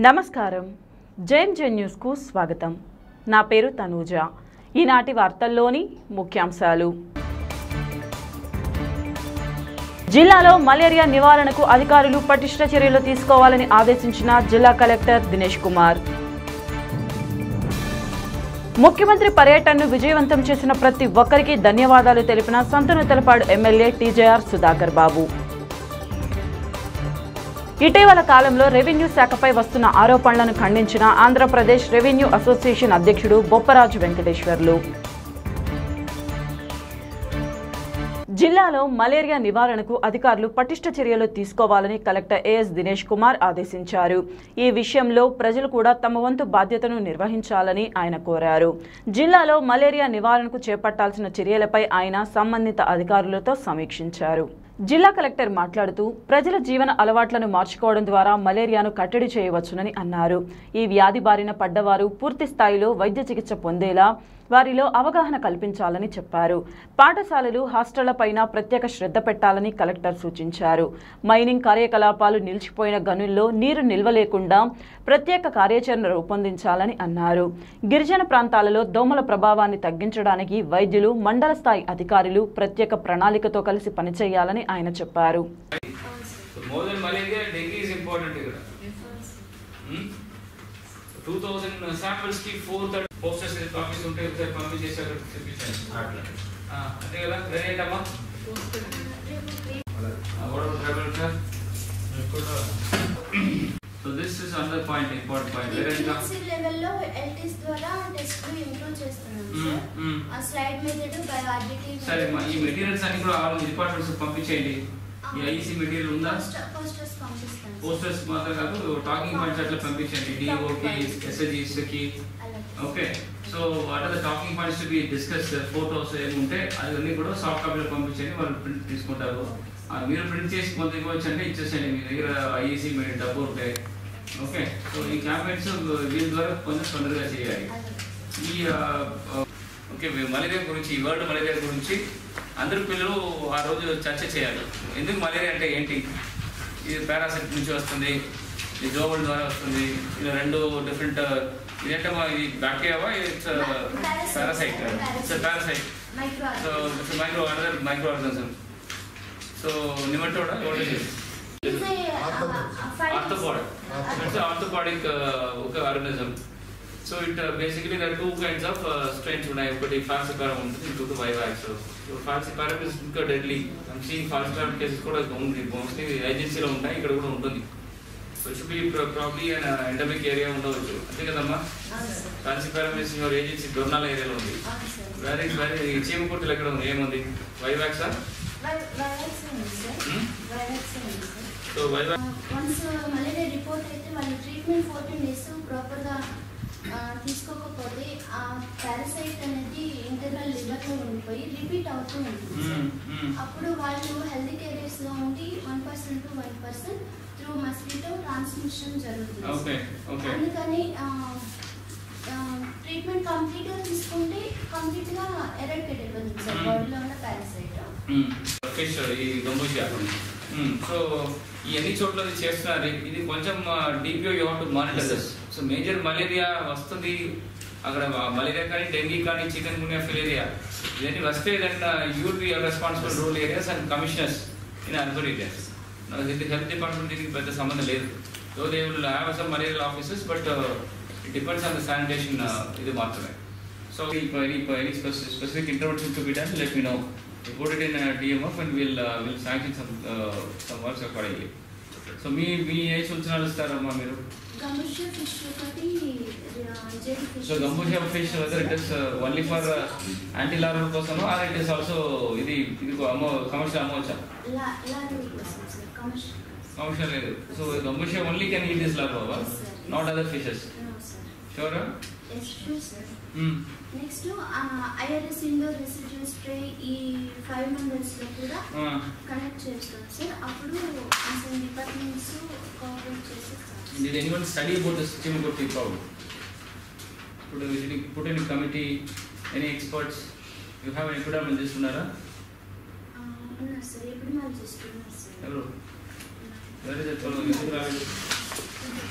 నమస్కారం జేఎం జే న్యూస్కు స్వాగతం నా పేరు తనూజ ఈనాటి వార్తల్లోని ముఖ్యాంశాలు జిల్లాలో మలేరియా నివారణకు అధికారులు పటిష్ట చర్యలు తీసుకోవాలని ఆదేశించిన జిల్లా కలెక్టర్ దినేష్ కుమార్ ముఖ్యమంత్రి పర్యటనను విజయవంతం చేసిన ప్రతి ఒక్కరికి ధన్యవాదాలు తెలిపిన Santhanuthalapadu MLA TJR Sudhakar Babu ఇటీవల కాలంలో రెవెన్యూ శాఖపై వస్తున్న ఆరోపణలను ఖండించిన ఆంధ్రప్రదేశ్ రెవెన్యూ అసోసియేషన్ అధ్యక్షుడు బొప్పరాజు వెంకటేశ్వర్లు జిల్లాలో మలేరియా నివారణకు అధికారులు పటిష్ట చర్యలు తీసుకోవాలని కలెక్టర్ ఏఎస్ దినేష్ కుమార్ ఆదేశించారు ఈ విషయంలో ప్రజలు కూడా తమ వంతు బాధ్యతను నిర్వహించాలని ఆయన కోరారు జిల్లాలో మలేరియా నివారణకు చేపట్టాల్సిన చర్యలపై ఆయన సంబంధిత అధికారులతో సమీక్షించారు జిల్లా కలెక్టర్ మాట్లాడుతూ ప్రజల జీవన అలవాట్లను మార్చుకోవడం ద్వారా మలేరియాను కట్టడి చేయవచ్చునని అన్నారు ఈ వ్యాధి బారిన పడ్డవారు పూర్తి స్థాయిలో వైద్య చికిత్స పొందేలా వారిలో అవగాహన కల్పించాలని చెప్పారు పాఠశాలలు హాస్టళ్లపైన ప్రత్యేక శ్రద్ధ పెట్టాలని కలెక్టర్ సూచించారు మైనింగ్ కార్యకలాపాలు నిలిచిపోయిన గనుల్లో నీరు నిల్వ లేకుండా ప్రత్యేక కార్యాచరణ రూపొందించాలని అన్నారు గిరిజన ప్రాంతాలలో దోమల ప్రభావాన్ని తగ్గించడానికి వైద్యులు మండల స్థాయి అధికారులు ప్రత్యేక ప్రణాళికతో కలిసి పనిచేయాలని ఆయన చెప్పారు more than malaria dengue is important ఇక్కడ టూ థౌసండ్ శాంపిల్స్ కి ఫోర్ థర్టీ పోస్టర్స్ కాపీస్ ఉంటే ఒకసారి పంపించేసి అక్కడ చూపించాను ఆ, అంతే కదా రెడీ ఏంటమ్మా so this is another point important point వేరే ఇంకా యూనివర్సిటీ లెవెల్లో ఎల్టీస్ ద్వారా టెస్ట్లు ఇంప్రూవ్ చేస్తున్నాం మ్మ్, సార్ మ్మ్. ఆ స్లైడ్ మెథడ్ బయాలజీ సరే అమ్మా ఈ మెటీరియల్స్ అన్ని కూడా వాళ్ళ డిపార్ట్మెంట్స్ పంపించేయండి ఈ ఐఈసీ మెటీరియల్ ఉందా పోస్టర్స్ పంపిస్తాను పోస్టర్స్ మాత్రం కాదు టాకింగ్ పాయింట్స్ అట్లా పంపించండి డిఓకి ఎస్ఎస్జిస్కి okay so what are the talking points to be discuss photos ఏమి ఉంటే అవన్నీ కూడా సాఫ్ట్ కాపీలో పంపించండి వాళ్ళు ప్రింట్ తీసుకుంటారు ఆ, మీరు ప్రింట్ చేసి కొంత ఇవ్వచ్చు అంటే ఇచ్చేసేయండి మీ దగ్గర ఐఈసీ మీ డబ్బు ఉంటాయి ఓకే సో ఈ క్యాంపెయిన్స్ వీళ్ళ ద్వారా కొంచెం తొందరగా చేయాలి ఈ ఆ, ఆ, ఓకే మలేరియా గురించి ఈ వరల్డ్ మలేరియా గురించి అందరు పిల్లలు ఆ రోజు చర్చ చేయాలి ఎందుకు మలేరియా అంటే ఏంటి ఇది పారాసైట్ నుంచి వస్తుంది ఇది దోమల ద్వారా వస్తుంది ఇది రెండు డిఫరెంట్ ఇదేంటమ్మా ఇది బ్యాక్టీరియావా it's parasite it's parasite micro so it's micro another micro organism so nematoda what is it arthropod it's arthropodic ఒక organism so it basically there two kinds of strains ఉన్నాయి ఒకటి ఫాల్సిపారం ఉంటుంది ఇంకొకటి వైవాక్స్ సో ఫాల్సిపారం ఇస్ ఇంకా deadly I'm seeing falciparum cases కూడా ఉంది mostly ఏజెన్సీలో ఉంటాయి ఇక్కడ కూడా ఉంటుంది so should be probably and endemic area ఉండవచ్చు అంతే కదమ్మా falciparum is your agency Dornala ఏరియాలో ఉంది వెరీ వెరీ చీమకుర్తిలో ఎక్కడ ఉంది ఏముంది వైవాక్సా Hmm? So vivax once malaria report అయితే వాళ్ళు ట్రీట్మెంట్ ఫోర్టీన్ డేస్ ప్రాపర్గా తీసుకోకపోతే ఆ పారాసైట్ అనేది ఇంటర్నల్ లివర్లో ఉండిపోయి రిపీట్ అవుతూ ఉంటుంది సార్. అప్పుడు వాళ్ళు హెల్త్ కేరియర్స్ లో ఉండి one percent to one percent through mosquito transmission జరుగుతుంది ఓకే ఓకే అందుకని ట్రీట్మెంట్ కంప్లీట్ గా తీసుకుంటే కంప్లీట్ గా ఎరడికేట్ అయిపోతుంది సార్ Hmm. బాడీలో ఉన్న పారాసైట్ ఫిష్ ఈ గంబూజియా సో ఈ అన్ని చోట్ల ఇది చేస్తున్నారు ఇది కొంచెం DPO you to monitor this so major malaria వస్తుంది అక్కడ మలేరియా కానీ డెంగీ కానీ చికెన్ గునియా ఫిలేరియా ఇవన్నీ వస్తే then you be responsible rural areas and commissioners in urban areas ఇది హెల్త్ డిపార్ట్మెంట్ దీనికి పెద్ద సంబంధం లేదు so they will have some malarial offices but it depends on the sanitation ఇది మాత్రమే so any any specific, specific intervention to be done, let me know. We put it in a DMF and we'll uh, we'll sanction some uh, some works accordingly. So మీ మీ ఏ సూచనలు ఇస్తారమ్మా మీరు gambusia fish ఒకటి Z fish so gambusia fish whether it is only for anti larval కోసం or it is also ఇది ఇది అమ్మో కమర్షియల్ అమ్మవచ్చా లారీ కోసం సార్ కమర్షియల్ కమర్షియల్ లేదు so gambusia only can eat this larva Yes, sir. Not other fishes sir sure yes sure sir next IRS indoor residue spray ఈ five మెంబర్స్లో కూడా కనెక్ట్ చేస్తాం సార్ అప్పుడు అసలు డిపార్ట్మెంట్స్ కోఆపరేట్ చేసి Did anyone study about this Chimukoti problem? Put a, put in a committee, any experts? You have any epidemiologist ఉన్నారా ఉన్నారు sir ఎప్పుడు మళ్ళీ చేస్తున్నారు సార్ ఎవరు ఎవరు చెప్పారు ఎందుకు రాలేదు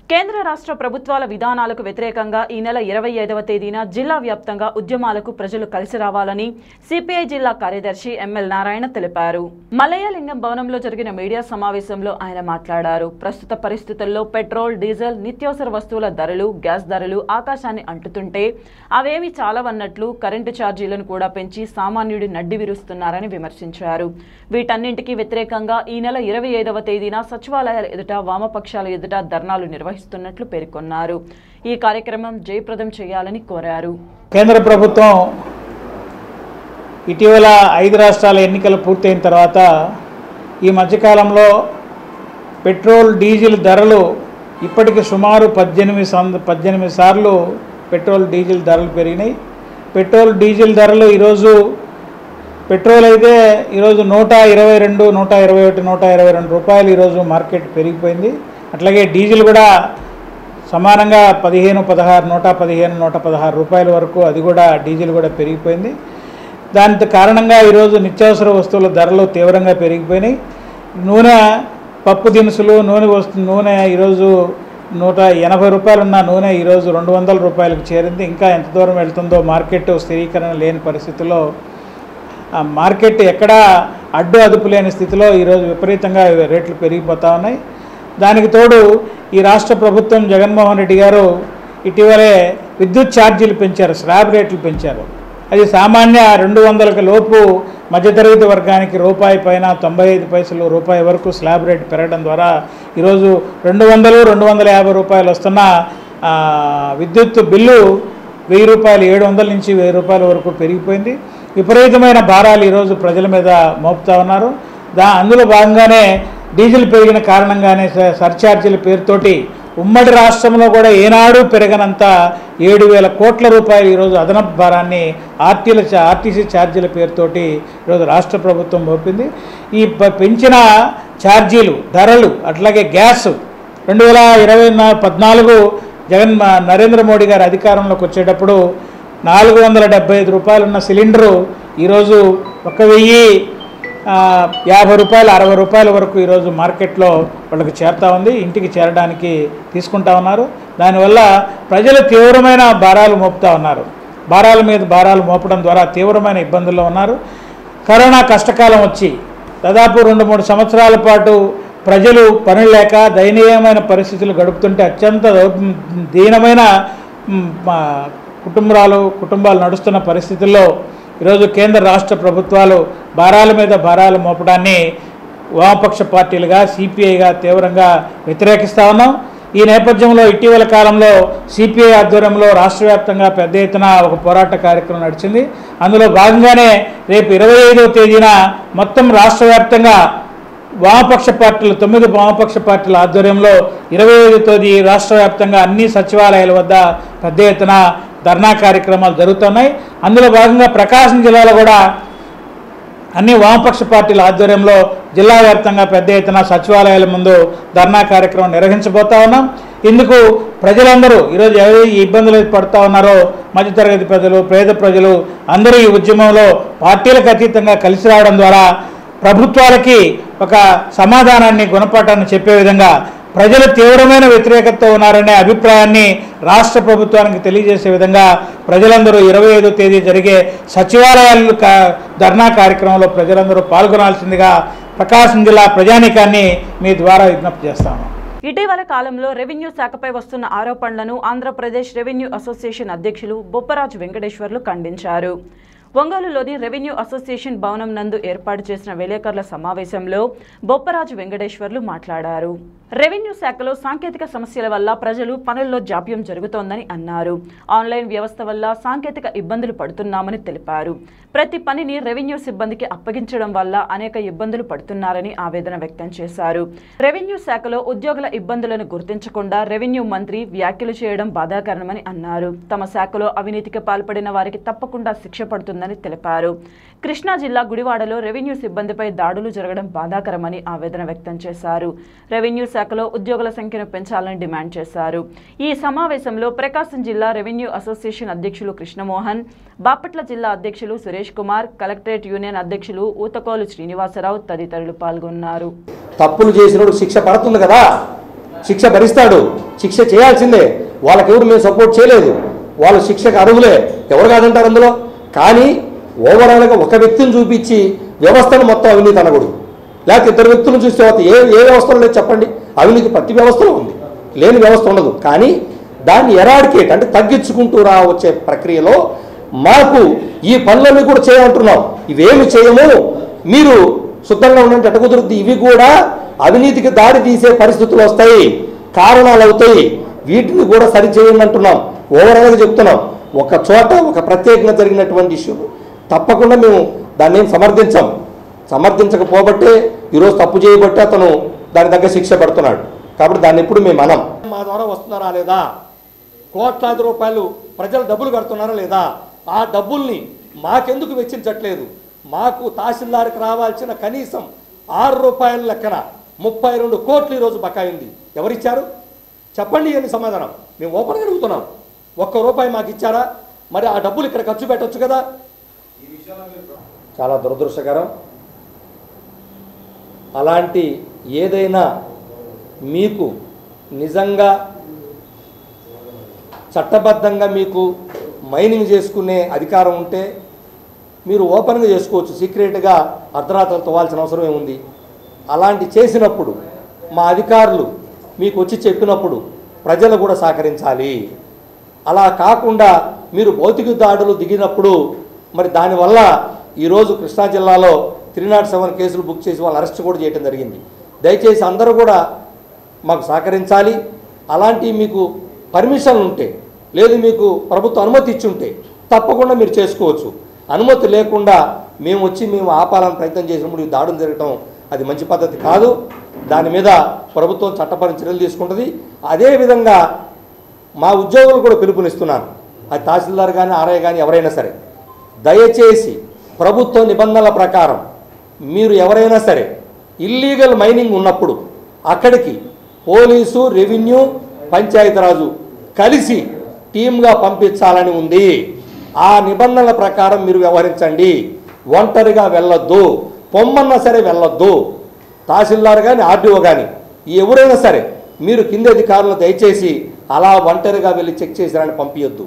కేంద్ర రాష్ట్ర ప్రభుత్వాల విధానాలకు వ్యతిరేకంగా ఈ నెల ఇరవై ఐదవ తేదీన జిల్లా వ్యాప్తంగా ఉద్యమాలకు ప్రజలు కలిసి రావాలని సిపిఐ జిల్లా కార్యదర్శి ఎంఎల్ నారాయణ తెలిపారు మలయలింగం భవనంలో జరిగిన మీడియా సమావేశంలో ఆయన మాట్లాడారు ప్రస్తుత పరిస్థితుల్లో పెట్రోల్ డీజిల్ నిత్యావసర వస్తువుల ధరలు గ్యాస్ ధరలు ఆకాశాన్ని అంటుతుంటే అవేమి చాలవన్నట్లు కరెంటు ఛార్జీలను కూడా పెంచి సామాన్యుడి నడ్డి విరుస్తున్నారని విమర్శించారు వీటన్నింటికీ వ్యతిరేకంగా ఈ నెల ఇరవై ఐదవ తేదీన సచివాలయాల ఎదుట వామపక్షాల ఎదుట ధర్నాలు నిర్వహిస్తున్నట్లు పేర్కొన్నారు ఈ కార్యక్రమం జయప్రదం చేయాలని కోరారు కేంద్ర ప్రభుత్వం ఇటీవల ఐదు రాష్ట్రాల ఎన్నికలు పూర్తయిన తర్వాత ఈ మధ్యకాలంలో పెట్రోల్ డీజిల్ ధరలు ఇప్పటికి సుమారు పద్దెనిమిది సంద పద్దెనిమిది సార్లు పెట్రోల్ డీజిల్ ధరలు పెరిగినాయి పెట్రోల్ డీజిల్ ధరలు ఈరోజు పెట్రోల్ అయితే ఈరోజు నూట ఇరవై రెండు నూట ఇరవై ఒకటి నూట ఇరవై రెండు రూపాయలు ఈరోజు మార్కెట్ పెరిగిపోయింది అట్లాగే డీజిల్ కూడా సమానంగా పదిహేను పదహారు నూట పదిహేను నూట పదహారు రూపాయల వరకు అది కూడా డీజిల్ కూడా పెరిగిపోయింది దాని కారణంగా ఈరోజు నిత్యావసర వస్తువుల ధరలు తీవ్రంగా పెరిగిపోయినాయి నూనె పప్పు దినుసులు నూనె వస్తు నూనె ఈరోజు నూట ఎనభై రూపాయలు ఉన్న నూనె ఈరోజు రెండు వందల రూపాయలకు చేరింది ఇంకా ఎంత దూరం వెళ్తుందో మార్కెట్ స్థిరీకరణ లేని పరిస్థితుల్లో ఆ మార్కెట్ ఎక్కడా అడ్డు అదుపు లేని స్థితిలో ఈరోజు విపరీతంగా రేట్లు పెరిగిపోతూ ఉన్నాయి దానికి తోడు ఈ రాష్ట్ర ప్రభుత్వం జగన్మోహన్ రెడ్డి గారు ఇటీవలే విద్యుత్ ఛార్జీలు పెంచారు స్లాబ్ రేట్లు పెంచారు అది సామాన్య రెండు వందలకు లోపు మధ్యతరగతి వర్గానికి రూపాయి పైన తొంభై ఐదు పైసలు రూపాయి వరకు స్లాబ్ రేట్ పెరగడం ద్వారా ఈరోజు రెండు వందలు రెండు వందల యాభై రూపాయలు వస్తున్న ఆ, విద్యుత్ బిల్లు వెయ్యి రూపాయలు ఏడు వందల నుంచి వెయ్యి రూపాయల వరకు పెరిగిపోయింది విపరీతమైన భారాలు ఈరోజు ప్రజల మీద మోపుతా ఉన్నారు దా అందులో భాగంగానే డీజిల్ పెరిగిన కారణంగానే స- సర్ఛార్జీల పేరుతోటి ఉమ్మడి రాష్ట్రంలో కూడా ఏనాడు పెరగనంత ఏడు వేల కోట్ల రూపాయలు ఈరోజు అదనపు భారాన్ని ఆర్టీల చా- ఆర్టీసీ ఛార్జీల పేరుతోటి ఈరోజు రాష్ట్ర ప్రభుత్వం మోపింది ఈ ప- పెంచిన ఛార్జీలు ధరలు అట్లాగే గ్యాస్ రెండు వేల ఇరవై నా పద్నాలుగు జగన్ మ- నరేంద్ర మోడీ గారు అధికారంలోకి వచ్చేటప్పుడు నాలుగు వందల డెబ్బై ఐదు రూపాయలు ఉన్న సిలిండరు ఈరోజు ఒక వెయ్యి ఆ, యాభై రూపాయలు అరవై రూపాయల వరకు ఈరోజు మార్కెట్లో వాళ్ళకి చేరుతా ఉంది ఇంటికి చేరడానికి తీసుకుంటా ఉన్నారు దానివల్ల ప్రజలు తీవ్రమైన భారాలు మోపుతా ఉన్నారు భారాల మీద భారాలు మోపడం ద్వారా తీవ్రమైన ఇబ్బందుల్లో ఉన్నారు కరోనా కష్టకాలం వచ్చి దాదాపు రెండు మూడు సంవత్సరాల పాటు ప్రజలు పనులు లేక దయనీయమైన పరిస్థితులు గడుపుతుంటే అత్యంత దౌర్- దీనమైన మ్, మా కుటుంబాలు కుటుంబాలు నడుస్తున్న పరిస్థితుల్లో ఈరోజు కేంద్ర రాష్ట్ర ప్రభుత్వాలు భారాల మీద భారాలు మోపడాన్ని వామపక్ష పార్టీలుగా సిపిఐగా తీవ్రంగా వ్యతిరేకిస్తా ఉన్నాం ఈ నేపథ్యంలో ఇటీవల కాలంలో సిపిఐ ఆధ్వర్యంలో రాష్ట్ర వ్యాప్తంగా పెద్ద ఎత్తున ఒక పోరాట కార్యక్రమం నడిచింది అందులో భాగంగానే రేపు ఇరవై ఐదవ తేదీన మొత్తం రాష్ట్ర వ్యాప్తంగా వామపక్ష పార్టీలు తొమ్మిది వామపక్ష పార్టీల ఆధ్వర్యంలో ఇరవై ఐదు తేదీ రాష్ట్ర వ్యాప్తంగా అన్ని సచివాలయాల వద్ద పెద్ద ఎత్తున ధర్నా కార్యక్రమాలు జరుగుతున్నాయి అందులో భాగంగా ప్రకాశం జిల్లాలో కూడా అన్ని వామపక్ష పార్టీల ఆధ్వర్యంలో జిల్లా వ్యాప్తంగా పెద్ద ఎత్తున సచివాలయాల ముందు ధర్నా కార్యక్రమం నిర్వహించబోతా ఉన్నాం ఇందుకు ప్రజలందరూ ఈరోజు ఎవరు ఈ ఇబ్బందులు పడుతూ ఉన్నారో మధ్యతరగతి ప్రజలు పేద ప్రజలు అందరూ ఈ ఉద్యమంలో పార్టీలకు అతీతంగా కలిసి రావడం ద్వారా ప్రభుత్వాలకి ఒక సమాధానాన్ని గుణపాఠాన్ని చెప్పే విధంగా ప్రజలు తీవ్రమైన వ్యతిరేకతతో ఉన్నారనే అభిప్రాయాన్ని రాష్ట్ర ప్రభుత్వానికి తెలియజేసే విధంగా ప్రజలందరూ ఇరవై ఐదో తేదీ జరిగే సచివాలయాలు కా- ధర్నా కార్యక్రమంలో ప్రజలందరూ పాల్గొనాల్సిందిగా ప్రకాశం జిల్లా ప్రజానీకాన్ని మీ ద్వారా విజ్ఞప్తి చేస్తాను ఇటీవల కాలంలో రెవెన్యూ శాఖపై వస్తున్న ఆరోపణలను ఆంధ్రప్రదేశ్ రెవెన్యూ అసోసియేషన్ అధ్యక్షులు బొప్పరాజు వెంకటేశ్వర్లు ఖండించారు ఒంగోలులోని రెవెన్యూ అసోసియేషన్ భవనం నందు ఏర్పాటు చేసిన విలేకరుల సమావేశంలో బొప్పరాజు వెంకటేశ్వర్లు మాట్లాడారు రెవెన్యూ శాఖలో సాంకేతిక సమస్యల వల్ల ప్రజలు పనుల్లో జాప్యం జరుగుతోందని అన్నారు ఆన్లైన్ వ్యవస్థ వల్ల సాంకేతిక ఇబ్బందులు పడుతున్నామని తెలిపారు ప్రతి పనిని రెవెన్యూ సిబ్బందికి అప్పగించడం వల్ల అనేక ఇబ్బందులు పడుతున్నారని ఆవేదన వ్యక్తం చేశారు రెవెన్యూ శాఖలో ఉద్యోగుల ఇబ్బందులను గుర్తించకుండా రెవెన్యూ మంత్రి వ్యాఖ్యలు చేయడం బాధాకరణమని అన్నారు తమ శాఖలో అవినీతికి పాల్పడిన వారికి తప్పకుండా శిక్ష పడుతుందని తెలిపారు కృష్ణా జిల్లా గుడివాడలో రెవెన్యూ సిబ్బందిపై దాడులు జరగడం బాధాకరమని ఆవేదన వ్యక్తం చేశారు రెవెన్యూ శాఖలో ఉద్యోగుల సంఖ్యను పెంచాలని డిమాండ్ చేశారు ఈ సమావేశంలో ప్రకాశం జిల్లా రెవెన్యూ అసోసియేషన్ అధ్యక్షులు కృష్ణమోహన్ బాపట్ల జిల్లా అధ్యక్షులు సురేష్ కుమార్ కలెక్టరేట్ యూనియన్ అధ్యక్షులు ఊతకోలు శ్రీనివాసరావు తదితరులు పాల్గొన్నారు తప్పులు చేసినోడు శిక్ష పడుతుంది కదా శిక్ష భరిస్తాడు శిక్ష చేయాల్సిందే వాళ్ళకి ఎవరు మేము సపోర్ట్ చేయలేదు వాళ్ళు శిక్షకు అర్హులే ఎవరు కాదంటారు అందులో కానీ ఓవరాల్గా ఒక వ్యక్తిని చూపించి వ్యవస్థను మొత్తం అవినీతి అనకూడదు లేకపోతే ఇద్దరు వ్యక్తులను చూస్తే పోతే ఏ ఏ వ్యవస్థలో లేదు చెప్పండి అవినీతి ప్రతి వ్యవస్థలో ఉంది లేని వ్యవస్థ ఉండదు కానీ దాన్ని ఎరాడికేట్ అంటే తగ్గించుకుంటూ రా వచ్చే ప్రక్రియలో మాకు ఈ పనులన్నీ కూడా చేయాలంటున్నాం ఇవేమి చేయము మీరు శుద్ధంగా ఉండంటే ఎట కుదురుద్ది ఇవి కూడా అవినీతికి దారి తీసే పరిస్థితులు వస్తాయి కారణాలు అవుతాయి వీటిని కూడా సరి చేయండి అంటున్నాం ఓవరాల్గా చెప్తున్నాం ఒక చోట ఒక ప్రత్యేకంగా జరిగినటువంటి ఇష్యూ తప్పకుండా మేము దాన్ని ఏం సమర్థించాం సమర్థించకపోబట్టే ఈరోజు తప్పు చేయబట్టే అతను దాని తగ్గ శిక్ష పడుతున్నాడు కాబట్టి దాన్ని ఎప్పుడు మేము అనం మా ద్వారా వస్తున్నారా లేదా కోట్లాది రూపాయలు ప్రజలు డబ్బులు కడుతున్నారా లేదా ఆ డబ్బుల్ని మాకెందుకు వెచ్చించట్లేదు మాకు తహసీల్దార్కి రావాల్సిన కనీసం ఆరు రూపాయల లెక్కన ముప్పై రెండు కోట్లు ఈరోజు బకాయి ఉంది ఎవరిచ్చారు చెప్పండి అని సమాధానం మేము ఓపెన్గా అడుగుతున్నాం ఒక్క రూపాయి మాకు ఇచ్చారా మరి ఆ డబ్బులు ఇక్కడ ఖర్చు పెట్టొచ్చు కదా చాలా దురదృష్టకరం అలాంటి ఏదైనా మీకు నిజంగా చట్టబద్ధంగా మీకు మైనింగ్ చేసుకునే అధికారం ఉంటే మీరు ఓపెన్గా చేసుకోవచ్చు సీక్రెట్గా అర్ధరాత్రులు తవ్వాల్సిన అవసరం ఏముంది అలాంటి చేసినప్పుడు మా అధికారులు మీకు వచ్చి చెప్పినప్పుడు ప్రజలు కూడా సహకరించాలి అలా కాకుండా మీరు భౌతిక దాడులు దిగినప్పుడు మరి దానివల్ల ఈరోజు కృష్ణా జిల్లాలో త్రీ నాట్ సెవెన్ కేసులు బుక్ చేసి వాళ్ళు అరెస్ట్ కూడా చేయడం జరిగింది దయచేసి అందరూ కూడా మాకు సహకరించాలి అలాంటి మీకు పర్మిషన్లు ఉంటే లేదు మీకు ప్రభుత్వం అనుమతి ఇచ్చి ఉంటే తప్పకుండా మీరు చేసుకోవచ్చు అనుమతి లేకుండా మేము వచ్చి మేము ఆపాలని ప్రయత్నం చేసినప్పుడు ఈ దాడులు జరగటం అది మంచి పద్ధతి కాదు దాని మీద ప్రభుత్వం చట్టపరమైన చర్యలు తీసుకుంటుంది అదేవిధంగా మా ఉద్యోగులు కూడా పిలుపునిస్తున్నాను అది తహసీల్దార్ కానీ ఆర్ఐ కానీ ఎవరైనా సరే దయచేసి ప్రభుత్వ నిబంధనల ప్రకారం మీరు ఎవరైనా సరే ఇల్లీగల్ మైనింగ్ ఉన్నప్పుడు అక్కడికి పోలీసు రెవెన్యూ పంచాయతీరాజు కలిసి టీమ్గా పంపించాలని ఉంది ఆ నిబంధనల ప్రకారం మీరు వ్యవహరించండి ఒంటరిగా వెళ్ళొద్దు పొమ్మన్నా సరే వెళ్ళొద్దు తహసీల్దార్ కానీ ఆర్డీఓ కానీ ఎవరైనా సరే మీరు కింది అధికారులు దయచేసి అలా ఒంటరిగా వెళ్ళి check చేసిరని పంపించొద్దు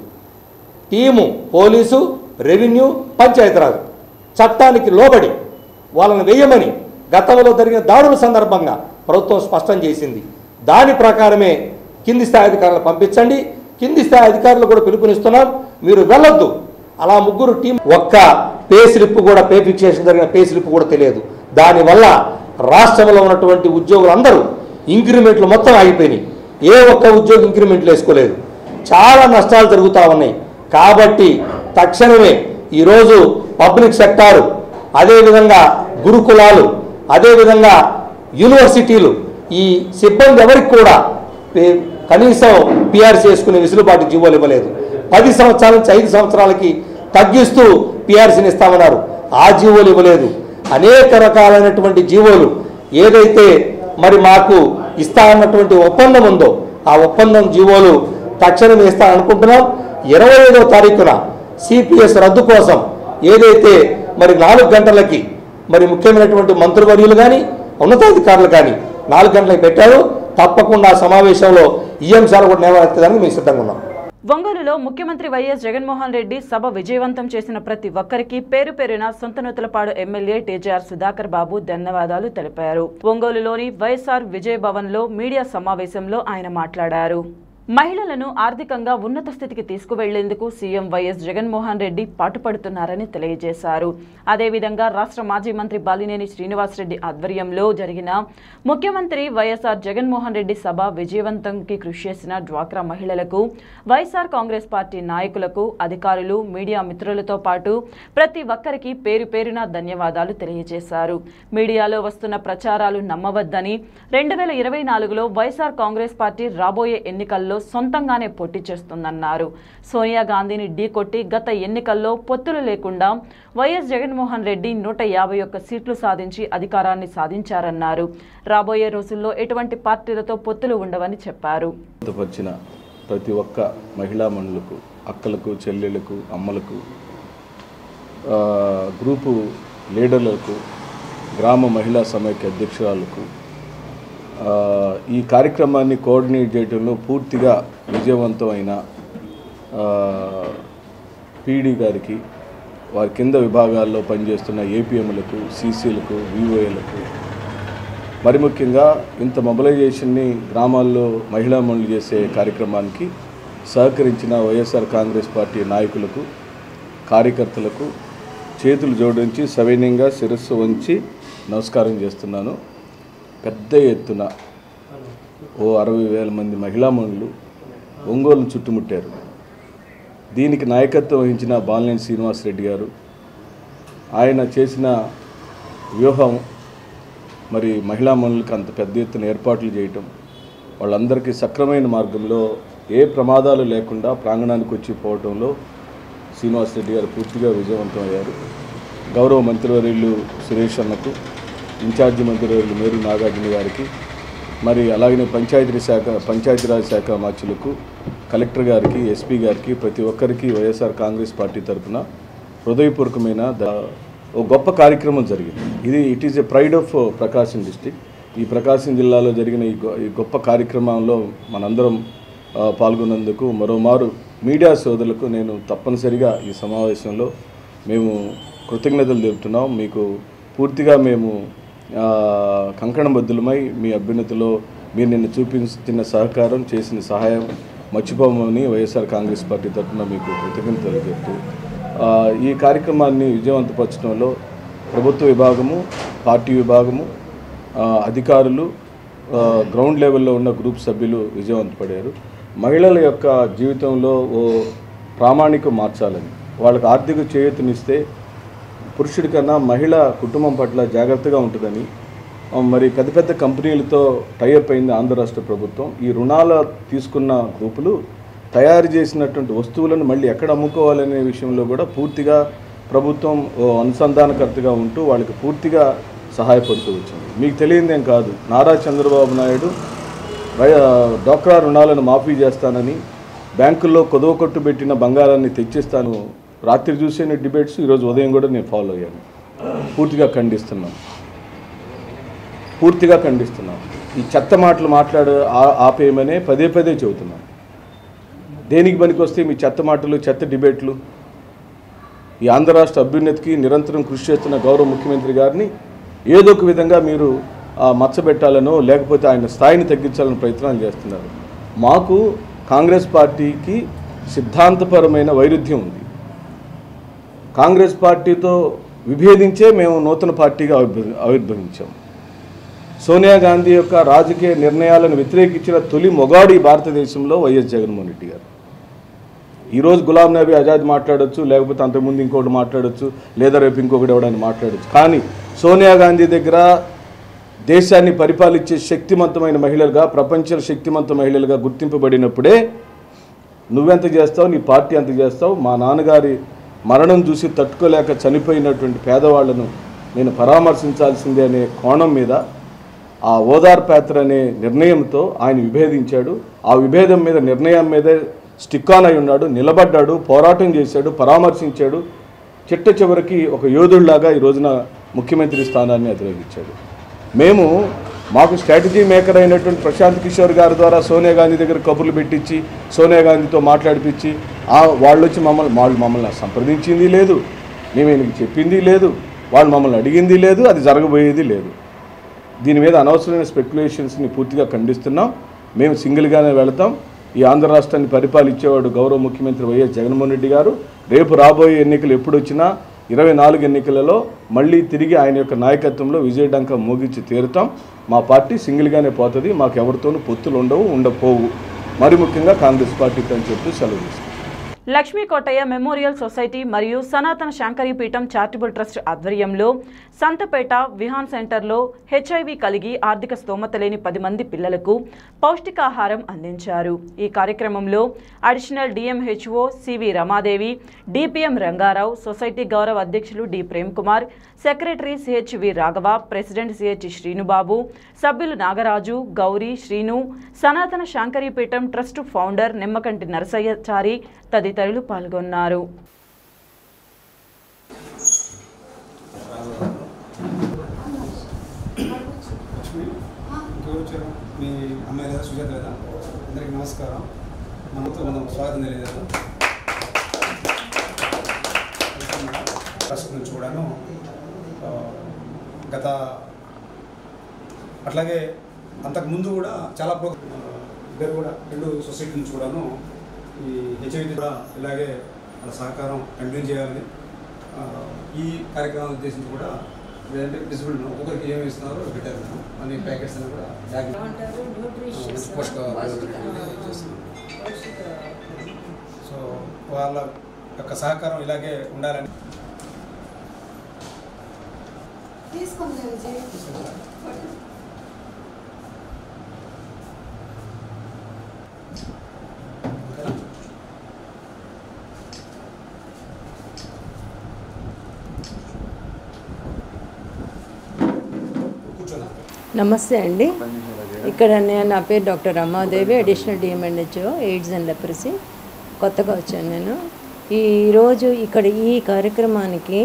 team police revenue Panchayati Raj చట్టానికి లోబడి వాళ్ళని వేయమని గతంలో జరిగిన దాడుల సందర్భంగా ప్రభుత్వం స్పష్టం చేసింది దాని ప్రకారమే కింది స్థాయి అధికారులు పంపించండి కింది స్థాయి అధికారులు కూడా పిలుపునిస్తున్నాం మీరు వెళ్ళొద్దు అలా ముగ్గురు టీం ఒక్క పే స్లిప్ కూడా పే ఫిక్సేషన్ జరిగిన పే స్లిప్ కూడా తెలియదు దానివల్ల రాష్ట్రంలో ఉన్నటువంటి ఉద్యోగులందరూ ఇంక్రిమెంట్లు మొత్తం ఆగిపోయినాయి ఏ ఒక్క ఉద్యోగి ఇంక్రిమెంట్లు వేసుకోలేదు చాలా నష్టాలు జరుగుతూ ఉన్నాయి కాబట్టి తక్షణమే ఈరోజు పబ్లిక్ సెక్టారు అదేవిధంగా గురుకులాలు అదేవిధంగా యూనివర్సిటీలు ఈ సిబ్బంది ఎవరికి కూడా పే- కనీసం పిఆర్ చేసుకునే వెసులుబాటు జీవోలు ఇవ్వలేదు పది సంవత్సరాల నుంచి ఐదు సంవత్సరాలకి తగ్గిస్తూ పిఆర్సీని ఇస్తామన్నారు ఆ జీవోలు ఇవ్వలేదు అనేక రకాలైనటువంటి జీవోలు ఏదైతే మరి మాకు ఇస్తా అన్నటువంటి ఒప్పందం ఉందో ఆ ఒప్పందం జీవోలు తక్షణం ఇస్తారనుకుంటున్నాం ఇరవై ఐదవ తారీఖున సిపిఎస్ రద్దు కోసం ఏదైతే మరి నాలుగు గంటలకి మరి ముఖ్యమైనటువంటి మంత్రివర్యులు కానీ ఉన్నతాధికారులు కానీ నాలుగు గంటలకు పెట్టారు తప్పకుండా ఆ సమావేశంలో ఈ అంశాలు కూడా నెరవేర్చడానికి మేము సిద్ధంగా ఉన్నాం ఒంగోలులో ముఖ్యమంత్రి వైఎస్ జగన్మోహన్ రెడ్డి సభ విజయవంతం చేసిన ప్రతి ఒక్కరికి పేరు పేరున సొంతనూతలపాడు ఎమ్మెల్యే టీజేఆర్ సుధాకర్ బాబు ధన్యవాదాలు తెలిపారు ఒంగోలులోని వైఎస్ఆర్ విజయ్ భవన్ లో మీడియా సమావేశంలో ఆయన మాట్లాడారు మహిళలను ఆర్థికంగా ఉన్నత స్థితికి తీసుకువెళ్లేందుకు సీఎం వైఎస్ జగన్మోహన్ రెడ్డి పాటుపడుతున్నారని తెలియజేశారు అదేవిధంగా రాష్ట్ర మాజీ మంత్రి బాలినేని శ్రీనివాసరెడ్డి ఆధ్వర్యంలో జరిగిన ముఖ్యమంత్రి వైఎస్ఆర్ జగన్మోహన్ రెడ్డి సభ విజయవంతంకి కృషి చేసిన డ్వాక్రా మహిళలకు వైఎస్ఆర్ కాంగ్రెస్ పార్టీ నాయకులకు అధికారులు మీడియా మిత్రులతో పాటు ప్రతి ఒక్కరికి పేరు పేరున ధన్యవాదాలు తెలియజేశారు మీడియాలో వస్తున్న ప్రచారాలు నమ్మవద్దని రెండు వేల ఇరవై నాలుగులో వైఎస్ఆర్ కాంగ్రెస్ పార్టీ రాబోయే ఎన్నికల్లో సొంతంగానే పోటీ చేస్తుందన్నారు సోనియా గాంధీని ఢీకొట్టి గత ఎన్నికల్లో పొత్తులు లేకుండా వైఎస్ జగన్మోహన్ రెడ్డి నూట యాభై ఒక్క సీట్లు సాధించి అధికారాన్ని సాధించారన్నారు రాబోయే రోజుల్లో ఎటువంటి పార్టీలతో పొత్తులు ఉండవని చెప్పారు పరిచిన ప్రతి ఒక్క మహిళా మనులకు అక్కలకు చెల్లెళ్ళకు అమ్మలకు ఆ, గ్రూపు లీడర్లకు గ్రామ మహిళా సమైక్య అధ్యక్షురాలకు ఆ, ఈ కార్యక్రమాన్ని కోఆర్డినేట్ చేయడంలో పూర్తిగా విజయవంతమైన ఆ, పీడీ గారికి వారి కింద విభాగాల్లో పనిచేస్తున్న ఏపీఎంలకు సీసీలకు వివోఏలకు మరి ముఖ్యంగా ఇంత మొబిలైజేషన్ని గ్రామాల్లో మహిళా మనులు చేసే కార్యక్రమానికి సహకరించిన వైఎస్ఆర్ కాంగ్రెస్ పార్టీ నాయకులకు కార్యకర్తలకు చేతులు జోడించి సవినయంగా శిరస్సు వంచి నమస్కారం చేస్తున్నాను పెద్ద ఎత్తున ఓ అరవై వేల మంది మహిళా మనులు ఒంగోలును చుట్టుముట్టారు దీనికి నాయకత్వం వహించిన బాలినేని శ్రీనివాసరెడ్డి గారు ఆయన చేసిన వ్యూహం మరి మహిళా మనులకు అంత పెద్ద ఎత్తున ఏర్పాట్లు చేయటం వాళ్ళందరికీ సక్రమైన మార్గంలో ఏ ప్రమాదాలు లేకుండా ప్రాంగణానికి వచ్చి పోవడంలో శ్రీనివాసరెడ్డి గారు పూర్తిగా విజయవంతం అయ్యారు గౌరవ మంత్రివర్యులు సురేష్ అన్నకు ఇన్ఛార్జి మంత్రివర్యులు మేరు నాగార్జున గారికి మరి అలాగనే పంచాయతీ శాఖ పంచాయతీరాజ్ శాఖ మార్చులకు కలెక్టర్ గారికి ఎస్పీ గారికి ప్రతి ఒక్కరికి వైఎస్ఆర్ కాంగ్రెస్ పార్టీ తరఫున హృదయపూర్వకమైన ద- ఓ గొప్ప కార్యక్రమం జరిగింది ఇది it is a pride of Prakasam district ఈ ప్రకాశం జిల్లాలో జరిగిన ఈ గొ- ఈ గొప్ప కార్యక్రమంలో మనందరం ఆ, పాల్గొన్నందుకు మరోమారు మీడియా సోదరులకు నేను తప్పనిసరిగా ఈ సమావేశంలో మేము కృతజ్ఞతలు తెలుపుతున్నాం మీకు పూర్తిగా మేము ఆ, కంకణబద్దులమై మీ అభ్యున్నతిలో మీరు నిన్న చూపించిన సహకారం చేసిన సహాయం మర్చిపోమని వైఎస్ఆర్ కాంగ్రెస్ పార్టీ తరఫున మీకు కృతజ్ఞతలు చెప్తూ ఆ, ఈ కార్యక్రమాన్ని విజయవంతపరచడంలో ప్రభుత్వ విభాగము పార్టీ విభాగము ఆ, అధికారులు ఆ, గ్రౌండ్ లెవెల్లో ఉన్న గ్రూప్ సభ్యులు విజయవంతపడారు మహిళల యొక్క జీవితంలో ఓ ప్రామాణికం మార్చాలని వాళ్ళకి ఆర్థిక చేయూతనిస్తే పురుషుడి కన్నా మహిళ కుటుంబం పట్ల జాగ్రత్తగా ఉంటుందని ఆ, మరి పెద్ద పెద్ద కంపెనీలతో టైఅప్ అయింది ఆంధ్ర రాష్ట్ర ప్రభుత్వం ఈ రుణాల తీసుకున్న గ్రూపులు తయారు చేసినటువంటి వస్తువులను మళ్ళీ ఎక్కడ అమ్ముకోవాలనే విషయంలో కూడా పూర్తిగా ప్రభుత్వం ఓ అనుసంధానకర్తగా ఉంటూ వాళ్ళకి పూర్తిగా సహాయపడుతూ వచ్చింది మీకు తెలియదేం కాదు నారా చంద్రబాబు నాయుడు వై- డోక్రా రుణాలను మాఫీ చేస్తానని బ్యాంకుల్లో కొదవ కొట్టు పెట్టిన బంగారాన్ని తెచ్చిస్తాను రాత్రి చూసిన డిబేట్స్ ఈరోజు ఉదయం కూడా నేను ఫాలో అయ్యాను పూర్తిగా ఖండిస్తున్నాను పూర్తిగా ఖండిస్తున్నాం ఈ చెత్త మాటలు మాట్లాడు ఆ- ఆపేయమనే పదే పదే చెబుతున్నాం దేనికి పనికొస్తే మీ చెత్త మాటలు చెత్త డిబేట్లు ఈ ఆంధ్ర రాష్ట్ర అభ్యున్నతికి నిరంతరం కృషి చేస్తున్న గౌరవ ముఖ్యమంత్రి గారిని ఏదో ఒక విధంగా మీరు ఆ, మచ్చబెట్టాలనో లేకపోతే ఆయన స్థాయిని తగ్గించాలని ప్రయత్నాలు చేస్తున్నారు మాకు కాంగ్రెస్ పార్టీకి సిద్ధాంతపరమైన వైరుధ్యం ఉంది కాంగ్రెస్ పార్టీతో విభేదించే మేము నూతన పార్టీగా ఆవిర్భ- ఆవిర్భవించాం సోనియా గాంధీ యొక్క రాజకీయ నిర్ణయాలను వ్యతిరేకించిన తొలి మొగాడు ఈ భారతదేశంలో వైఎస్ జగన్మోహన్ రెడ్డి గారు ఈరోజు గులాం నబీ ఆజాద్ మాట్లాడొచ్చు లేకపోతే అంతకుముందు ఇంకొకటి మాట్లాడొచ్చు లేదా రేపు ఇంకొకటి ఎవడని మాట్లాడొచ్చు కానీ సోనియా గాంధీ దగ్గర దేశాన్ని పరిపాలించే శక్తివంతమైన మహిళలుగా ప్రపంచ శక్తివంత మహిళలుగా గుర్తింపబడినప్పుడే నువ్వెంత చేస్తావు నీ పార్టీ ఎంత చేస్తావు మా నాన్నగారి మరణం చూసి తట్టుకోలేక చనిపోయినటువంటి పేదవాళ్లను నేను పరామర్శించాల్సిందే అనే కోణం మీద ఆ ఓదార్పాత్ర అనే నిర్ణయంతో ఆయన విభేదించాడు ఆ విభేదం మీద నిర్ణయం మీదే స్టిక్ ఆన్ అయి ఉన్నాడు నిలబడ్డాడు పోరాటం చేశాడు పరామర్శించాడు చిట్ట చివరికి ఒక యోధుడిలాగా ఈ రోజున ముఖ్యమంత్రి స్థానాన్ని అధిరోగించాడు మేము మాకు స్ట్రాటజీ మేకర్ అయినటువంటి ప్రశాంత్ కిషోర్ గారి ద్వారా సోనియా గాంధీ దగ్గర కబుర్లు పెట్టించి సోనియా గాంధీతో మాట్లాడిపించి ఆ వాళ్ళు వచ్చి మమ్మల్ని వాళ్ళు మమ్మల్ని సంప్రదించింది లేదు మేము ఈయనకి చెప్పింది లేదు వాళ్ళు మమ్మల్ని అడిగింది లేదు అది జరగబోయేది లేదు దీని మీద అనవసరమైన స్పెక్యులేషన్స్ని పూర్తిగా ఖండిస్తున్నాం మేము సింగిల్గానే వెళతాం ఈ ఆంధ్ర రాష్ట్రాన్ని పరిపాలించేవాడు గౌరవ ముఖ్యమంత్రి వైఎస్ జగన్మోహన్ రెడ్డి గారు రేపు రాబోయే ఎన్నికలు ఎప్పుడు వచ్చినా ఇరవై నాలుగు ఎన్నికలలో మళ్ళీ తిరిగి ఆయన యొక్క నాయకత్వంలో విజయడంక మోగించి తీరుతాం మా పార్టీ సింగిల్గానే పోతుంది మాకు ఎవరితోనూ పొత్తులు ఉండవు ఉండపోవు మరి ముఖ్యంగా కాంగ్రెస్ పార్టీతో అని చెప్పి సెలవు తీసుకుంటాం లక్ష్మీ కోటయ్య మెమోరియల్ సొసైటీ మరియు సనాతన శాంకరీ పీఠం చారిటబుల్ ట్రస్ట్ ఆధ్వర్యంలో సంతపేట విహాన్ సెంటర్లో హెచ్ఐవి కలిగి ఆర్థిక స్తోమత లేని పది మంది పిల్లలకు పౌష్టికాహారం అందించారు ఈ కార్యక్రమంలో additional DMHO CV Ramadevi DPM Rangarao society గౌరవ అధ్యక్షులు D Prem Kumar secretary CHV Raghava president CH Srinubabu సభ్యులు నాగరాజు గౌరీ శ్రీను సనాతన శాంకరీపీఠం ట్రస్ట్ ఫౌండర్ నిమ్మకంటి నరసయ్యచారి తదితరులు పాల్గొన్నారు వచ్చారు మీ అమ్మాయి లేదా సుజాత లేదా అందరికీ నమస్కారం మనతో మనం స్వాగతం తెలియజేద్దాం ట్రస్ట్ నుంచి కూడాను ఆ, గత అట్లాగే అంతకుముందు కూడా చాలా ప్రో ఇద్దరు కూడా రెండు సొసైటీ నుంచి కూడాను ఈ హెచ్ఐవి కూడా ఇలాగే వాళ్ళ సహకారం కంటిన్యూ చేయాలని ఆ, ఈ కార్యక్రమాన్ని ఉద్దేశించి కూడా లేదంటే డిసిప్లిన్ ఒక్కొక్కరికి ఏమి ఇస్తున్నారో పెట్టారు అన్ని ప్యాకెట్స్ అని కూడా బ్యాగ్ ఏమంటారు న్యూట్రిషియస్ పోషక సో వాళ్ళ యొక్క సహకారం ఇలాగే ఉండాలని తీసుకోండి విజయ్ కూర్చోండి నమస్తే అండి ఇక్కడ నేను నా పేరు doctor Ramadevi additional DMNHO AIDS and leprosy కొత్తగా వచ్చాను నేను ఈరోజు ఇక్కడ ఈ కార్యక్రమానికి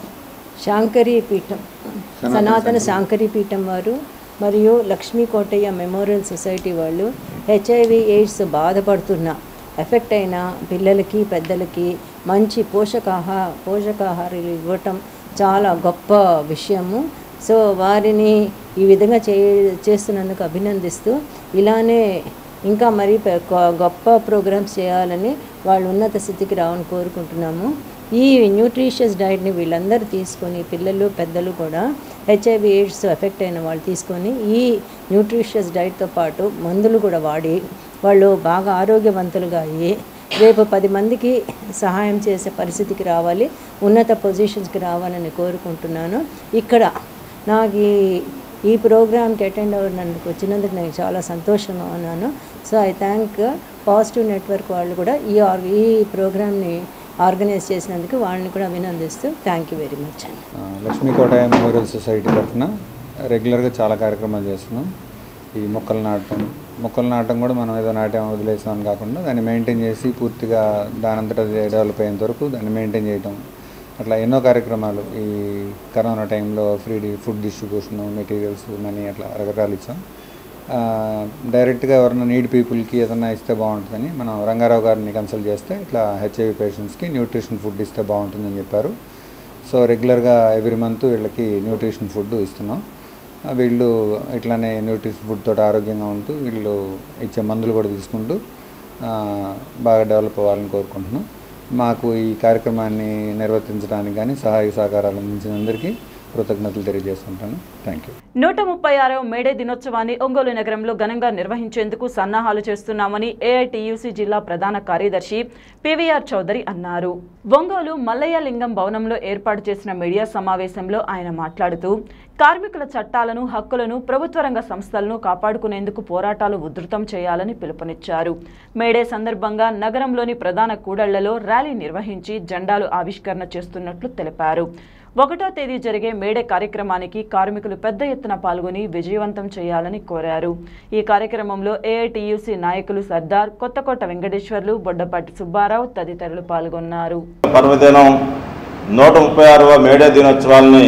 శాంకరీ పీఠం సనాతన శాంకరీ పీఠం వారు మరియు లక్ష్మీ కోటయ్య మెమోరియల్ సొసైటీ వాళ్ళు హెచ్ఐవి ఎయిడ్స్ బాధపడుతున్న ఎఫెక్ట్ అయిన పిల్లలకి పెద్దలకి మంచి పోషకాహా పోషకాహారాలు ఇవ్వటం చాలా గొప్ప విషయము సో వారిని ఈ విధంగా చే చేస్తున్నందుకు అభినందిస్తూ ఇలానే ఇంకా మరి పె- గొ- గొప్ప ప్రోగ్రామ్స్ చేయాలని వాళ్ళు ఉన్నత స్థితికి రావాలని కోరుకుంటున్నాము ఈ న్యూట్రిషియస్ డైట్ని వీళ్ళందరూ తీసుకొని పిల్లలు పెద్దలు కూడా హెచ్ఐవి ఎయిడ్స్ ఎఫెక్ట్ అయిన వాళ్ళు తీసుకొని ఈ న్యూట్రిషియస్ డైట్తో పాటు మందులు కూడా వాడి వాళ్ళు బాగా ఆరోగ్యవంతులుగా అయ్యి రేపు పది మందికి సహాయం చేసే పరిస్థితికి రావాలి ఉన్నత పొజిషన్స్కి రావాలని కోరుకుంటున్నాను ఇక్కడ నాకు ఈ ఈ ప్రోగ్రామ్కి అటెండ్ అవ్వడానికి వచ్చినందుకు నేను చాలా సంతోషంగా ఉన్నాను so I thank positive network వాళ్ళు కూడా ఈ ఆర్ ఈ ప్రోగ్రామ్ని ఆర్గనైజ్ చేసినందుకు వాళ్ళని కూడా అభినందిస్తూ థ్యాంక్ యూ వెరీ మచ్ అండి ఆ, లక్ష్మీ కోటయ్య మెమోరియల్ సొసైటీ తరఫున రెగ్యులర్గా చాలా కార్యక్రమాలు చేస్తున్నాం ఈ మొక్కలు నాటడం మొక్కలు నాటడం కూడా మనం ఏదో నాటాం వదిలేసాం కాకుండా దాన్ని మెయింటైన్ చేసి పూర్తిగా దానంతట అదే డెవలప్ అయ్యేంత వరకు దాన్ని మెయింటైన్ చేయడం అట్లా ఎన్నో కార్యక్రమాలు ఈ కరోనా టైంలో free food distribution materials money అట్లా రకరకాలు ఇచ్చాం ఆ, డైరెక్ట్గా ఎవరైనా నీడ్ పీపుల్కి ఏదైనా ఇస్తే బాగుంటుందని మనం రంగారావు గారిని కన్సల్ట్ చేస్తే ఇట్లా హెచ్ఐవి పేషెంట్స్కి న్యూట్రిషన్ ఫుడ్ ఇస్తే బాగుంటుందని చెప్పారు సో రెగ్యులర్గా ఎవ్రీ మంత్ వీళ్ళకి న్యూట్రిషన్ ఫుడ్ ఇస్తున్నాం ఆ, వీళ్ళు ఇట్లానే న్యూట్రిషన్ ఫుడ్ తోటి ఆరోగ్యంగా ఉంటూ వీళ్ళు ఇచ్చే మందులు కూడా తీసుకుంటూ ఆ, బాగా డెవలప్ అవ్వాలని కోరుకుంటున్నాం మాకు ఈ కార్యక్రమాన్ని నిర్వర్తించడానికి కానీ సహాయ సహకారాలు అందించినందరికీ కృతజ్ఞతలు తెలియజేస్తుంటాను థ్యాంక్ యూ నూట ముప్పై ఆరవ మేడే దినోత్సవాన్ని ఒంగోలు నగరంలో ఘనంగా నిర్వహించేందుకు సన్నాహాలు చేస్తున్నామని ఏఐటియుసి జిల్లా ప్రధాన కార్యదర్శి పివిఆర్ చౌదరి అన్నారు ఒంగోలు మల్లయ్య లింగం భవనంలో ఏర్పాటు చేసిన మీడియా సమావేశంలో ఆయన మాట్లాడుతూ కార్మికుల చట్టాలను హక్కులను ప్రభుత్వ రంగ సంస్థలను కాపాడుకునేందుకు పోరాటాలు ఉధృతం చేయాలని పిలుపునిచ్చారు మేడే సందర్భంగా నగరంలోని ప్రధాన కూడళ్లలో ర్యాలీ నిర్వహించి జెండాలు ఆవిష్కరణ చేస్తున్నట్లు తెలిపారు ఒకటో తేదీ జరిగే మేడే కార్యక్రమానికి కార్మికులు పెద్ద ఎత్తున పాల్గొని విజయవంతం చేయాలని కోరారు ఈ కార్యక్రమంలో ఏఐటియుసి నాయకులు సర్దార్ కొత్తకోట వెంకటేశ్వర్లు బొడ్డపాటి సుబ్బారావు తదితరులు పాల్గొన్నారు పర్వదినం నూట ముప్పై ఆరవ మేడే దినోత్సవాల్ని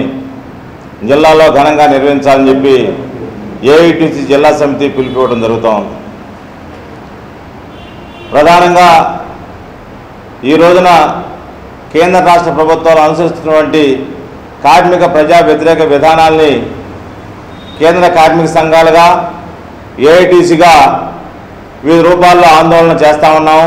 జిల్లాలో ఘనంగా నిర్వహించాలని చెప్పి ఏఐటీసీ జిల్లా సమితి పిలిపివ్వడం జరుగుతోంది ప్రధానంగా ఈ రోజున కేంద్ర రాష్ట్ర ప్రభుత్వాలు అనుసరిస్తున్నటువంటి కార్మిక ప్రజా వ్యతిరేక విధానాల్ని కేంద్ర కార్మిక సంఘాలుగా ఏఐటీసీగా వివిధ రూపాల్లో ఆందోళన చేస్తూ ఉన్నాం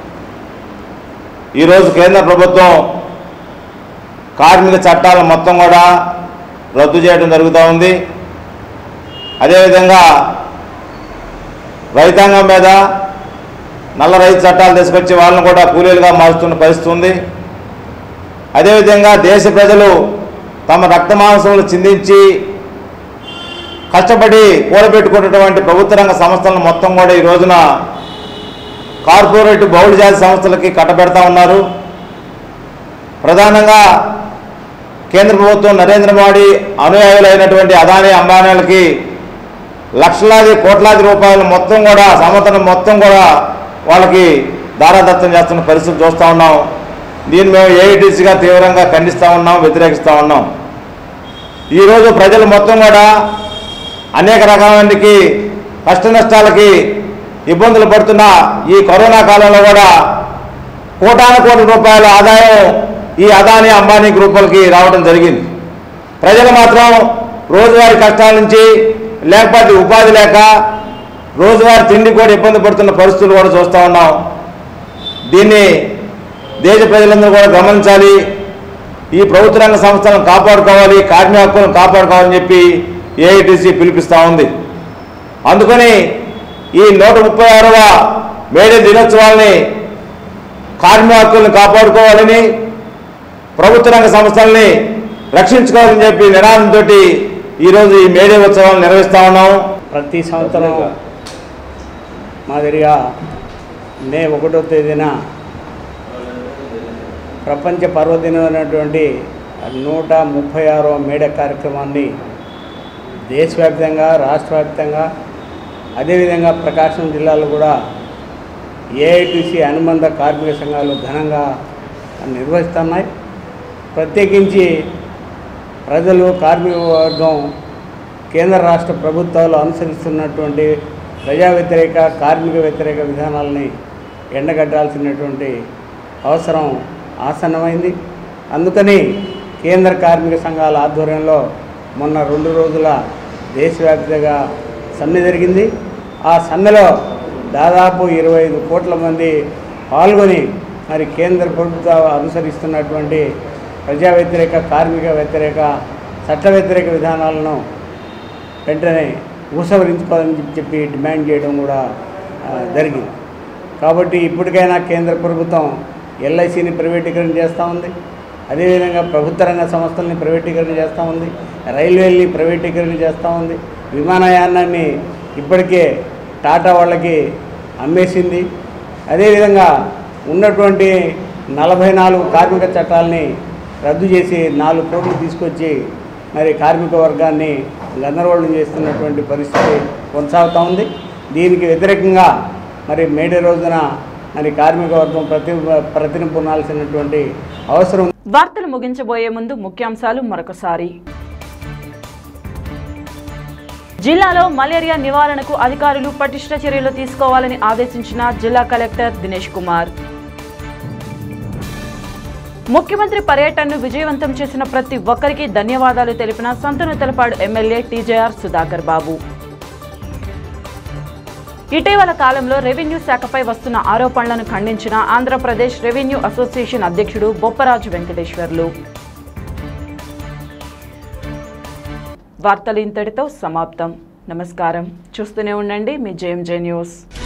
ఈరోజు కేంద్ర ప్రభుత్వం కార్మిక చట్టాలను మొత్తం కూడా రద్దు చేయడం జరుగుతూ ఉంది అదేవిధంగా రైతాంగం మీద నల్ల రైతు చట్టాలు తీసుకొచ్చి వాళ్ళని కూడా కూలీలుగా మారుస్తున్న పరిస్థితి ఉంది అదేవిధంగా దేశ ప్రజలు తమ రక్తమాంసములు చిందించి కష్టపడి కూడబెట్టుకున్నటువంటి ప్రభుత్వ రంగ సంస్థలను మొత్తం కూడా ఈ రోజున కార్పొరేట్ బహుళజాతి సంస్థలకి కట్టబెడతా ఉన్నారు ప్రధానంగా కేంద్ర ప్రభుత్వం నరేంద్ర మోడీ అనుయాయులైనటువంటి అదానీ అంబానీలకి లక్షలాది కోట్లాది రూపాయలు మొత్తం కూడా సంవత్సరం మొత్తం కూడా వాళ్ళకి దారాదత్తం చేస్తున్న పరిస్థితి చూస్తూ ఉన్నాం దీన్ని మేము ఏఐటీసీగా తీవ్రంగా ఖండిస్తూ ఉన్నాం వ్యతిరేకిస్తూ ఉన్నాం ఈరోజు ప్రజలు మొత్తం కూడా అనేక రకాలకి కష్ట నష్టాలకి ఇబ్బందులు పడుతున్న ఈ కరోనా కాలంలో కూడా కోటాను కోట్ల రూపాయల ఆదాయం ఈ అదాని అంబానీ గ్రూపులకి రావడం జరిగింది ప్రజలు మాత్రం రోజువారీ కష్టాల నుంచి లేకపోతే ఉపాధి లేక రోజువారీ తిండి కూడా ఇబ్బంది పడుతున్న పరిస్థితులు కూడా చూస్తూ ఉన్నాం దీన్ని దేశ ప్రజలందరూ కూడా గమనించాలి ఈ ప్రభుత్వ రంగ సంస్థలను కాపాడుకోవాలి కార్మిక హక్కులను కాపాడుకోవాలని చెప్పి ఏఐటీసీ పిలిపిస్తూ ఉంది అందుకని ఈ నూట ముప్పై ఆరవ మేడే దినోత్సవాల్ని కార్మిక హక్కులను కాపాడుకోవాలని ప్రభుత్వ రంగ సంస్థల్ని రక్షించుకోవాలని చెప్పి నినాదంతో ఈరోజు ఈ మేడే ఉత్సవాలను నిర్వహిస్తా ఉన్నాం ప్రతి సంవత్సరం మాదిరిగా మే ఒకటో తేదీన ప్రపంచ పర్వదినం అయినటువంటి నూట ముప్పై ఆరో మేడ కార్యక్రమాన్ని దేశవ్యాప్తంగా రాష్ట్ర వ్యాప్తంగా అదేవిధంగా ప్రకాశం జిల్లాలో కూడా ఏఐటీసీ అనుబంధ కార్మిక సంఘాలు ఘనంగా నిర్వహిస్తున్నాయి ప్రత్యేకించి ప్రజలు కార్మిక వర్గం కేంద్ర రాష్ట్ర ప్రభుత్వాలు అనుసరిస్తున్నటువంటి ప్రజా వ్యతిరేక కార్మిక వ్యతిరేక విధానాలని ఎండగట్టాల్సినటువంటి అవసరం ఆసన్నమైంది అందుకని కేంద్ర కార్మిక సంఘాల ఆధ్వర్యంలో మొన్న రెండు రోజుల దేశవ్యాప్తంగా సమ్మె జరిగింది ఆ సమ్మెలో దాదాపు ఇరవై ఐదు కోట్ల మంది పాల్గొని మరి కేంద్ర ప్రభుత్వం అనుసరిస్తున్నటువంటి ప్రజా వ్యతిరేక కార్మిక వ్యతిరేక చట్ట వ్యతిరేక విధానాలను వెంటనే ఉపసంహరించుకోవాలని చెప్పి డిమాండ్ చేయడం కూడా ఆ, జరిగింది కాబట్టి ఇప్పటికైనా కేంద్ర ప్రభుత్వం ఎల్ఐసిని ప్రైవేటీకరణ చేస్తూ ఉంది అదేవిధంగా ప్రభుత్వ రంగ సంస్థల్ని ప్రైవేటీకరణ చేస్తూ ఉంది రైల్వేల్ని ప్రైవేటీకరణ చేస్తూ ఉంది విమానయానాన్ని ఇప్పటికే టాటా వాళ్ళకి అమ్మేసింది అదేవిధంగా ఉన్నటువంటి నలభై నాలుగు కార్మిక చట్టాలని రద్దు చేసి నాలుగు కోట్లు తీసుకొచ్చి మరి కార్మిక వర్గాన్ని గందరగోళం చేస్తున్నటువంటి పరిస్థితి కొనసాగుతూ ఉంది దీనికి వ్యతిరేకంగా మరి మేడే రోజున మరి కార్మిక వర్గం ప్రతి ప్రతిని పొందాల్సినటువంటి అవసరం వార్తలు ముగించబోయే ముందు ముఖ్యాంశాలు మరొకసారి జిల్లాలో మలేరియా నివారణకు అధికారులు పటిష్ట చర్యలు తీసుకోవాలని ఆదేశించిన జిల్లా కలెక్టర్ దినేష్ కుమార్ ముఖ్యమంత్రి పర్యటనను విజయవంతం చేసిన ప్రతి ఒక్కరికి ధన్యవాదాలు తెలిపిన Santhanuthalapadu MLA TJR Sudhakar Babu ఇటీవల కాలంలో రెవెన్యూ శాఖపై వస్తున్న ఆరోపణలను ఖండించిన ఆంధ్రప్రదేశ్ రెవెన్యూ అసోసియేషన్ అధ్యక్షుడు బొప్పరాజు వెంకటేశ్వర్లు వార్తలు ఇంతటితో సమాప్తం నమస్కారం చూస్తూనే ఉండండి మీ జేఎంజే న్యూస్